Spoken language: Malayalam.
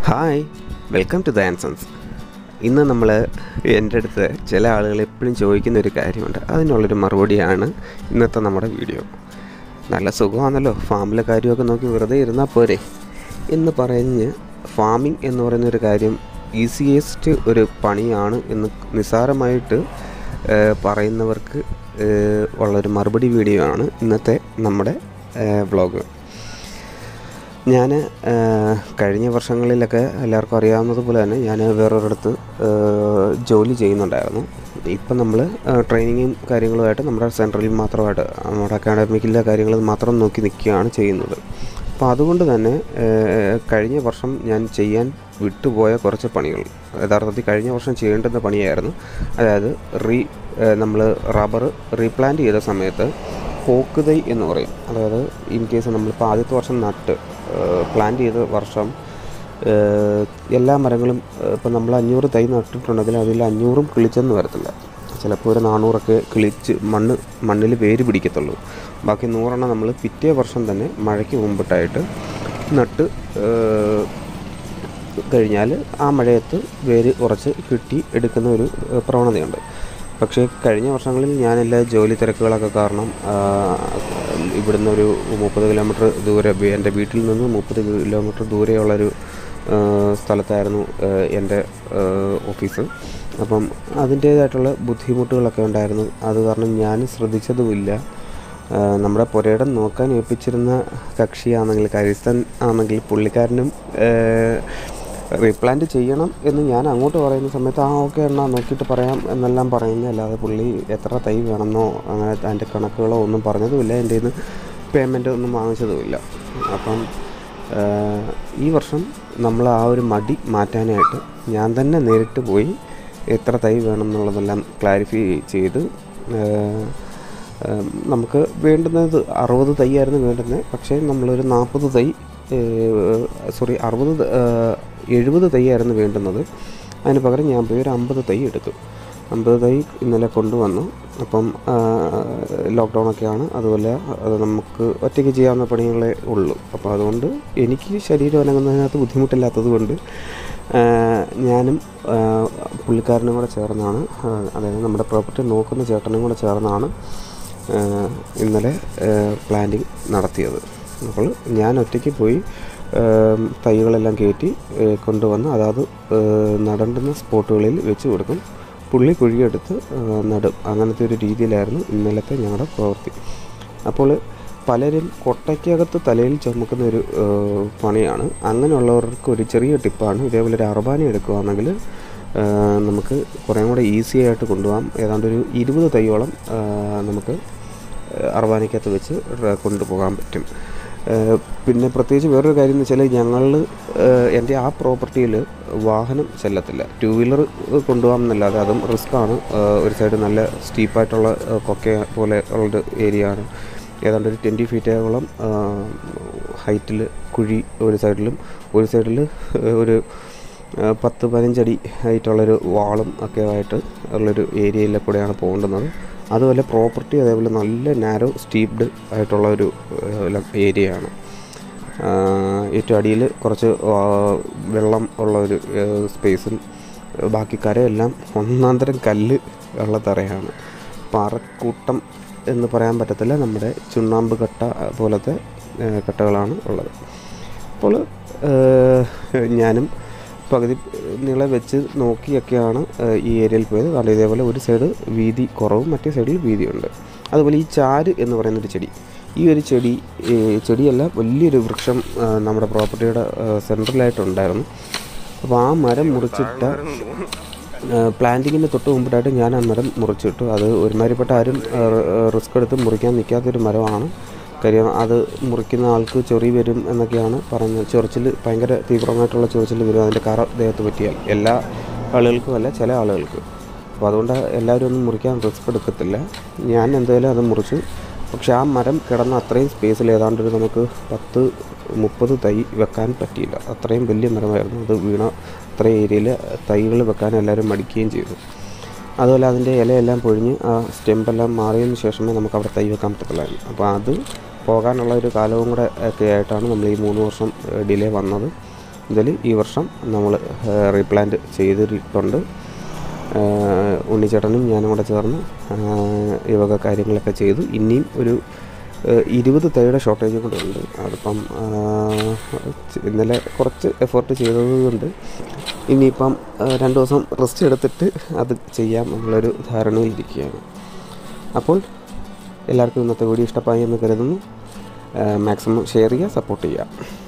hi welcome to the Ansons ഇന്ന് നമ്മൾ എൻ്റെ അടുത്ത് ചില ആളുകൾ എപ്പോഴും ചോദിക്കുന്ന ഒരു കാര്യമുണ്ട് അതിനുള്ളൊരു മറുപടിയാണ് ഇന്നത്തെ നമ്മുടെ വീഡിയോ നല്ല സുഖമാണല്ലോ ഫാമിലെ കാര്യമൊക്കെ നോക്കി വെറുതെ ഇരുന്നാൽ പോരെ എന്ന് പറഞ്ഞ് ഫാമിംഗ് എന്ന് പറയുന്ന ഒരു കാര്യം ഈസിയസ്റ്റ് ഒരു പണിയാണ് എന്ന് നിസ്സാരമായിട്ട് ഏഹ്, പറയുന്നവർക്ക് ഏഹ്, ഉള്ളൊരു മറുപടി വീഡിയോ ആണ് ഇന്നത്തെ നമ്മുടെ വ്ളോഗ് ഞാൻ കഴിഞ്ഞ വർഷങ്ങളിലൊക്കെ എല്ലാവർക്കും അറിയാവുന്നതുപോലെ തന്നെ ഞാൻ വേറൊരിടത്ത് ഏഹ്, ജോലി ചെയ്യുന്നുണ്ടായിരുന്നു ഇപ്പം നമ്മൾ ട്രെയിനിങ്ങും കാര്യങ്ങളുമായിട്ട് നമ്മുടെ സെൻട്രലിൽ മാത്രമായിട്ട് നമ്മുടെ അക്കാഡമിക്കിലെ കാര്യങ്ങൾ മാത്രം നോക്കി നിൽക്കുകയാണ് ചെയ്യുന്നത് അപ്പോൾ അതുകൊണ്ട് തന്നെ ഏഹ്, കഴിഞ്ഞ വർഷം ഞാൻ ചെയ്യാൻ വിട്ടുപോയ കുറച്ച് പണികൾ യഥാർത്ഥത്തിൽ കഴിഞ്ഞ വർഷം ചെയ്യേണ്ടുന്ന പണിയായിരുന്നു അതായത് റീ നമ്മൾ റബ്ബർ റീപ്ലാന്റ് ചെയ്ത സമയത്ത് പോക്ക് തൈ എന്ന് പറയും അതായത് ഇൻ കേസ് നമ്മളിപ്പോൾ ആദ്യത്തെ വർഷം നട്ട് പ്ലാന്റ് ചെയ്ത വർഷം ഏഹ്, എല്ലാ മരങ്ങളും ഇപ്പം നമ്മൾ അഞ്ഞൂറ് തൈ നട്ടിട്ടുണ്ടെങ്കിൽ അതിൽ അഞ്ഞൂറും കിളിച്ചെന്ന് വരത്തില്ല ചിലപ്പോൾ ഒരു നാനൂറൊക്കെ കിളിച്ച് മണ്ണ് മണ്ണിൽ വേര് പിടിക്കത്തുള്ളൂ ബാക്കി നൂറെണ്ണം നമ്മൾ പിറ്റേ വർഷം തന്നെ മഴയ്ക്ക് മുമ്പിട്ടായിട്ട് നട്ട് ഏഹ്, കഴിഞ്ഞാൽ ആ മഴയത്ത് വേര് ഉറച്ച് കിട്ടി എടുക്കുന്ന ഒരു ഏഹ്, പ്രവണതയുണ്ട് പക്ഷേ കഴിഞ്ഞ വർഷങ്ങളിൽ ഞാനെല്ലാ ജോലി തിരക്കുകളൊക്കെ കാരണം ആ, ഇവിടുന്ന് ഒരു മുപ്പത് കിലോമീറ്റർ ദൂരെ വി- എൻ്റെ വീട്ടിൽ നിന്ന് മുപ്പത് കിലോമീറ്റർ ദൂരെയുള്ളൊരു ആ, സ്ഥലത്തായിരുന്നു ആ, എൻ്റെ ആ, ഓഫീസ് അപ്പം അതിൻ്റേതായിട്ടുള്ള ബുദ്ധിമുട്ടുകളൊക്കെ ഉണ്ടായിരുന്നു അത് കാരണം ഞാൻ ശ്രദ്ധിച്ചതുമില്ല ആ, നമ്മുടെ പുരയിടം നോക്കാൻ ഏൽപ്പിച്ചിരുന്ന കക്ഷിയാണെങ്കിൽ കരിസ്ഥൻ ആണെങ്കിൽ പുള്ളിക്കാരനും റീപ്ലാന്റ് ചെയ്യണം എന്ന് ഞാൻ അങ്ങോട്ട് പറയുന്ന സമയത്ത് ആ ഓക്കെ എന്നാ നോക്കിയിട്ട് പറയാം എന്നെല്ലാം പറയുന്നത് അല്ലാതെ പുള്ളി എത്ര തൈ വേണമെന്നോ അങ്ങനെ അതിൻ്റെ കണക്കുകളോ ഒന്നും പറഞ്ഞതുമില്ല എൻ്റെ നിന്ന് പേയ്മെൻറ്റ് ഒന്നും വാങ്ങിച്ചതുമില്ല അപ്പം ആ, ഈ വർഷം നമ്മൾ ആ ഒരു മടി മാറ്റാനായിട്ട് ഞാൻ തന്നെ നേരിട്ട് പോയി എത്ര തൈ വേണം എന്നുള്ളതെല്ലാം ക്ലാരിഫൈ ചെയ്ത് ആ, ഏം, നമുക്ക് വേണ്ടുന്നത് അറുപത് തൈ ആയിരുന്നു വേണ്ടുന്നത് പക്ഷേ നമ്മളൊരു നാൽപ്പത് തൈ സോറി അറുപത് ത- ഏഹ്, എഴുപത് തൈ ആയിരുന്നു വേണ്ടുന്നത് അതിന് പകരം ഞാൻ പോയി ഒരു അമ്പത് തൈ എടുത്തു അമ്പത് തൈ ഇന്നലെ കൊണ്ടുവന്നു അപ്പം ലോക്ക്ഡൗൺ ഒക്കെയാണ് അതുപോലെ അത് നമുക്ക് ഒറ്റയ്ക്ക് ചെയ്യാവുന്ന പണികളേ ഉള്ളൂ അപ്പോൾ അതുകൊണ്ട് എനിക്ക് ശരീരം അനങ്ങുന്നതിനകത്ത് ബുദ്ധിമുട്ടില്ലാത്തത് കൊണ്ട് ആ, ഞാനും ആ, പുള്ളിക്കാരനും കൂടെ ചേർന്നാണ് ആ, അതായത് നമ്മുടെ പ്രോപ്പർട്ടി നോക്കുന്ന ചേട്ടനും കൂടെ ചേർന്നാണ് ആ, ഇന്നലെ പ്ലാന്റിങ് നടത്തിയത് അപ്പോൾ ഞാൻ ഒറ്റയ്ക്ക് പോയി ആ, തൈകളെല്ലാം കയറ്റി ആ, കൊണ്ടുവന്ന് അതാത് ആ, നടണ്ടുന്ന സ്പോട്ടുകളിൽ വെച്ച് കൊടുക്കും പുള്ളി കുഴിയെടുത്ത് ആ, നടും അങ്ങനത്തെ ഒരു രീതിയിലായിരുന്നു ഇന്നലത്തെ ഞങ്ങളുടെ പ്രവൃത്തി അപ്പോൾ പലരും കൊട്ടയ്ക്കകത്ത് തലയിൽ ചുമക്കുന്ന ഒരു ആ, പണിയാണ് അങ്ങനെയുള്ളവർക്ക് ഒരു ചെറിയ ടിപ്പാണ് ഇതേപോലെ ഒരു അർബാന എടുക്കുകയാണെങ്കിൽ ആ, നമുക്ക് കുറേ കൂടെ ഈസി ആയിട്ട് കൊണ്ടുപോകാം ഏതാണ്ട് ഒരു ഇരുപത് തൈയോളം ആ, നമുക്ക് അർബാനയ്ക്കകത്ത് വെച്ച് ര- കൊണ്ടുപോകാൻ പറ്റും ഏഹ് പിന്നെ പ്രത്യേകിച്ച് വേറൊരു കാര്യം എന്ന് വെച്ചാൽ ഞങ്ങൾ എൻ്റെ ആ പ്രോപ്പർട്ടിയിൽ വാഹനം ചെല്ലത്തില്ല ടു വീലർ കൊണ്ടുപോകാം എന്നല്ലാതെ അതും റിസ്ക്കാണ് ഒരു സൈഡ് നല്ല സ്റ്റീപ്പായിട്ടുള്ള കൊക്കെ പോലെ ഉള്ളൊരു ഏരിയ ആണ് ഏതാണ്ട് ഒരു ട്വൻറ്റി ഫീറ്റോളം ഹൈറ്റിൽ കുഴി ഒരു സൈഡിലും ഒരു സൈഡിൽ ഒരു ആ, പത്ത് പതിനഞ്ചടി ആയിട്ടുള്ളൊരു വാളും ഒക്കെ ആയിട്ട് ഉള്ളൊരു ഏരിയയിൽ കൂടെയാണ് പോകേണ്ടുന്നത് അതുപോലെ പ്രോപ്പർട്ടി അതേപോലെ നല്ല നാരോ സ്റ്റീപ്ഡ് ആയിട്ടുള്ള ഒരു ഏരിയയാണ് ഏറ്റവും അടിയിൽ കുറച്ച് ആ, വെള്ളം ഉള്ള ഒരു സ്പേസും ബാക്കി കരയെല്ലാം ഒന്നാന്തരം കല്ല് ഉള്ള തറയാണ് പാറക്കൂട്ടം എന്ന് പറയാൻ പറ്റത്തില്ല നമ്മുടെ ചുണ്ണാമ്പ് കട്ട പോലത്തെ ആ, കട്ടകളാണ് ഉള്ളത് അപ്പോൾ ഏഹ്, ഞാനും പകുതി നീളം വെച്ച് നോക്കിയൊക്കെയാണ് ഏഹ്, ഈ ഏരിയയിൽ പോയത് കാരണം ഇതേപോലെ ഒരു സൈഡ് വീതി കുറവും മറ്റേ സൈഡിൽ വീതിയുണ്ട് അതുപോലെ ഈ ചാര് എന്ന് പറയുന്നൊരു ചെടി ഈ ഒരു ചെടി ഏഹ്, ചെടിയല്ല വലിയൊരു വൃക്ഷം ഏഹ്, നമ്മുടെ പ്രോപ്പർട്ടിയുടെ സെൻട്രലായിട്ടുണ്ടായിരുന്നു അപ്പോൾ ആ മരം മുറിച്ചിട്ട പ്ലാന്റിങ്ങിന് തൊട്ട് മുമ്പിട്ടായിട്ട് ഞാൻ ആ മരം മുറിച്ചിട്ടു അത് ഒരുമാതിരിപ്പെട്ട ആരും റിസ്ക് എടുത്ത് മുറിക്കാൻ നിൽക്കാത്തൊരു മരമാണ് കാര്യം അത് മുറിക്കുന്ന ആൾക്ക് ചൊറി വരും എന്നൊക്കെയാണ് പറയുന്നത് ചൊറിച്ചിൽ ഭയങ്കര തീവ്രമായിട്ടുള്ള ചൊറിച്ചിൽ വരും അതിൻ്റെ കറ ദേഹത്ത് പറ്റിയാൽ എല്ലാ ആളുകൾക്കും അല്ല ചില ആളുകൾക്ക് അപ്പോൾ അതുകൊണ്ട് എല്ലാവരും ഒന്നും മുറിക്കാൻ റിസ്ക് എടുക്കത്തില്ല ഞാൻ എന്തായാലും അത് മുറിച്ചു പക്ഷെ ആ മരം കിടന്ന അത്രയും സ്പേസിൽ ഏതാണ്ട് ഒരു നമുക്ക് പത്ത് മുപ്പത് തൈ വെക്കാൻ പറ്റിയില്ല അത്രയും വലിയ മരമായിരുന്നു അത് വീണ അത്രയും ഏരിയയിൽ തൈകൾ വെക്കാൻ എല്ലാവരും മടിക്കുകയും ചെയ്തു അതുപോലെ അതിൻ്റെ ഇലയെല്ലാം പൊഴിഞ്ഞ് ആ സ്റ്റെമ്പെല്ലാം മാറിയതിന് ശേഷമേ നമുക്ക് അവിടെ തൈ വെക്കാൻ പറ്റത്തുള്ളായിരുന്നു അപ്പോൾ അത് പോകാനുള്ള ഒരു കാലവും കൂടെ ഒക്കെ ആയിട്ടാണ് നമ്മൾ ഈ മൂന്ന് വർഷം ഡിലേ വന്നത് ഇതിൽ ഈ വർഷം നമ്മൾ റീപ്ലാന്റ് ചെയ്തിട്ടുണ്ട് ആഹ് ഉണ്ണിച്ചേട്ടനും ഞാനും കൂടെ ചേർന്ന് ആഹ് ഈ വക കാര്യങ്ങളൊക്കെ ചെയ്തു ഇനിയും ഒരു ആഹ് ഇരുപത് തൈയുടെ ഷോർട്ടേജ് കൂടെ ഉണ്ട് അതിപ്പം ആഹ് ചെ- ഇന്നലെ കുറച്ച് എഫേർട്ട് ചെയ്തത് കൊണ്ട് ഇനിയിപ്പം ആഹ് രണ്ട് ദിവസം റെസ്റ്റ് എടുത്തിട്ട് അത് ചെയ്യാം എന്നുള്ളൊരു ധാരണയിലിരിക്കുകയാണ് അപ്പോൾ എല്ലാവർക്കും ഇന്നത്തെ വീഡിയോ ഇഷ്ടമായി എന്ന് കരുതുന്നു മാക്സിമം ഷെയർ ചെയ്യുക സപ്പോർട്ട് ചെയ്യുക